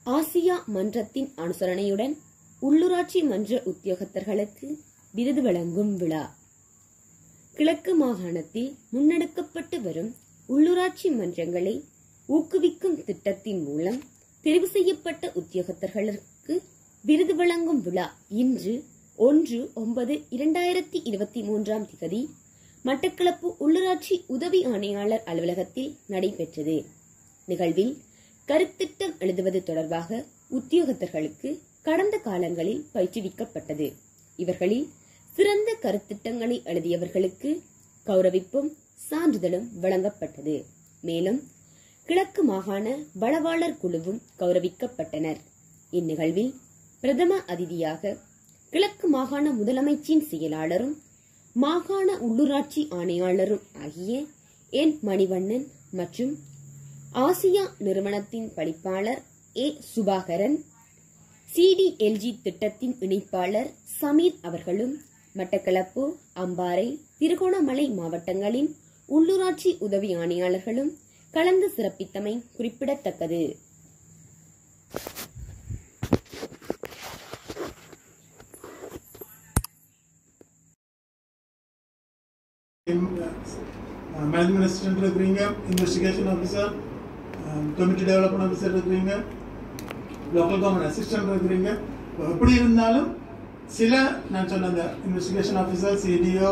Asia மன்றத்தின் அனுசரணையுடன் உள்ளூராட்சி மன்ற உத்தியோகத்தர்களுக்கு விருது வழங்கும் விழா கிழக்கு மாகாணத்தில் முன்னெடுக்கப்பட்டு வரும் உள்ளூராட்சி மன்றங்களை ஊக்குவிக்கும் திட்டத்தின் மூலம் தெரிவு செய்யப்பட்ட உத்தியோகத்தர்களுக்கு விருது வழங்கும் விழா இன்று ஒன்று ஒன்பது இரண்டாயிரத்தி இருபத்தி மூன்றாம் திகதி மட்டக்களப்பு உள்ளூராட்சி உதவி ஆணையாளர் அலுவலகத்தில் நடைபெற்றது நிகழ்வில் கருத்திட்டம் எழுதுவது தொடர்பாக உத்தியோகத்தர்களுக்கு கடந்த காலங்களில் பயிற்றுவிக்கப்பட்டது இவர்களில் சிறந்த கருத்திட்டங்களை எழுதியவர்களுக்கு கௌரவிப்பும் சான்றிதழும் வழங்கப்பட்டது மேலும் கிழக்கு மாகாண வளவாளர் குழுவும் கௌரவிக்கப்பட்டனர் இந்நிகழ்வில் பிரதம அதிதியாக கிழக்கு மாகாண முதலமைச்சின் செயலாளரும் மாகாண உள்ளூராட்சி ஆணையாளரும் ஆகிய என் மணிவண்ணன் மற்றும் ஆசியா நிறுவனத்தின் படிப்பாளர் ஏ சுபாகரன் சிடிஎல்ஜி திட்டத்தின் இணைப்பாளர் சமீர் அவர்களும் மட்டக்களப்பு அம்பாறை திருகோணமலை மாவட்டங்களின் உள்ளூராட்சி உதவி ஆணையாளர்களும் கலந்து சிறப்பித்தமை குறிப்பிடத்தக்கது மேனேஜ்மெண்ட் அசிஸ்டன்ட் இருக்கிறீங்க investigation officer committee development officer இருக்கிறீங்க லோக்கல் கவர்மெண்ட் அசிஸ்டன்ட் இருக்கிறீங்க இப்போ எப்படி இருந்தாலும் சில நான் சொன்ன அந்த இன்வெஸ்டிகேஷன் ஆஃபீஸர் சிடிஓ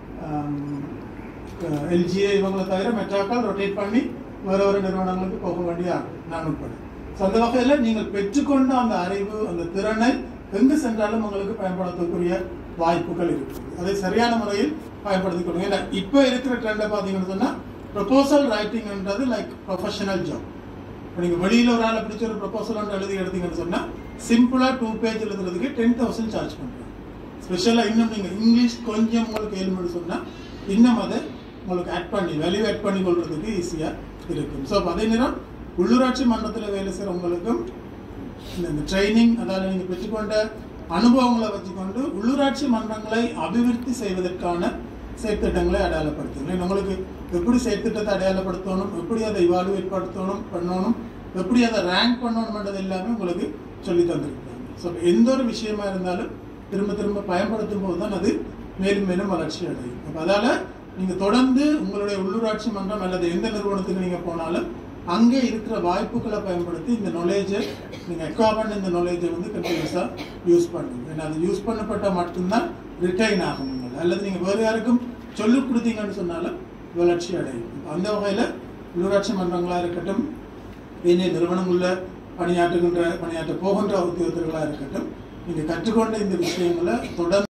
எல்ஜிஏ இவங்களை தவிர மெட்ராக்கள் ரொட்டேட் பண்ணி வேறு வேறு நிறுவனங்களுக்கு போக வேண்டிய நான் உட்பட ஸோ அந்த வகையில் நீங்கள் பெற்றுக்கொண்ட அந்த அறிவு அந்த திறனை எங்கு சென்றாலும் உங்களுக்கு பயன்படுத்தக்கூடிய வாய்ப்புகள் இருக்கு அதை சரியான முறையில் பயன்படுத்திக் கொள்ளுங்க ஏன்னா இப்போ இருக்கிற ட்ரெண்டை பார்த்தீங்கன்னு சொன்னால் ப்ரொபோசல் ரைட்டிங்ன்றது லைக் ப்ரொஃபஷனல் ஜாப் இப்போ நீங்கள் வெளியில் ஒரு ஆளை பிடிச்ச ஒரு ப்ரொபோசல் ஒன்று எழுதி எடுத்தீங்கன்னு சொன்னால் சிம்பிளாக டூ பேஜ் எழுதுறதுக்கு டென் தௌசண்ட் சார்ஜ் பண்ணுறோம் ஸ்பெஷலாக இன்னும் நீங்கள் இங்கிலீஷ் கொஞ்சம் உங்களுக்கு ஏழ்மனு சொன்னால் இன்னும் அதை உங்களுக்கு ஆட் பண்ணி வேல்யூ ஆட் பண்ணி கொள்றதுக்கு ஈஸியாக இருக்கும் ஸோ அதே நேரம் உள்ளூராட்சி மன்றத்தில் வேலை செய்கிறவங்களுக்கும் இந்த ட்ரைனிங் அதாவது நீங்கள் பெற்றுக்கொண்ட அனுபவங்களை வச்சுக்கொண்டு உள்ளூராட்சி மன்றங்களை அபிவிருத்தி செய்வதற்கான செயற்திட்டங்களை அடையாளப்படுத்தணும் உங்களுக்கு எப்படி செயற்திட்டத்தை அடையாளப்படுத்தணும் எப்படி அதை இவாலுவேட் படுத்தணும் பண்ணணும் எப்படி அதை ரேங்க் பண்ணணும்ன்றது எல்லாமே உங்களுக்கு சொல்லி தந்திருக்காங்க ஸோ எந்த ஒரு விஷயமா இருந்தாலும் திரும்ப திரும்ப பயன்படுத்தும் போது தான் அது மேலும் மேலும் வளர்ச்சி அடையும் அப்போ அதால் நீங்கள் தொடர்ந்து உங்களுடைய உள்ளூராட்சி மன்றம் அல்லது எந்த நிறுவனத்துக்கு நீங்கள் போனாலும் அங்கே இருக்கிற வாய்ப்புகளை பயன்படுத்தி இந்த நாலேஜை நீங்கள் எக்வா பண்ண இந்த நாலேஜை வந்து கண்டினியூஸாக யூஸ் பண்ணுங்க ஏன்னா அது யூஸ் பண்ணப்பட்டால் மட்டும்தான் ரிட்டைன் ஆகும் நீங்கள் அல்லது நீங்கள் வேறு யாருக்கும் சொல்லிக் கொடுத்தீங்கன்னு சொன்னாலும் வளர்ச்சி அடையும் இப்ப அந்த வகையில் உள்ளூராட்சி மன்றங்களாக இருக்கட்டும் ஏனைய நிறுவனங்களில் பணியாற்றுகின்ற பணியாற்ற போகின்ற உத்தியோகத்தர்களாக இருக்கட்டும் நீங்கள் கற்றுக்கொண்ட இந்த விஷயங்களை தொடர்ந்து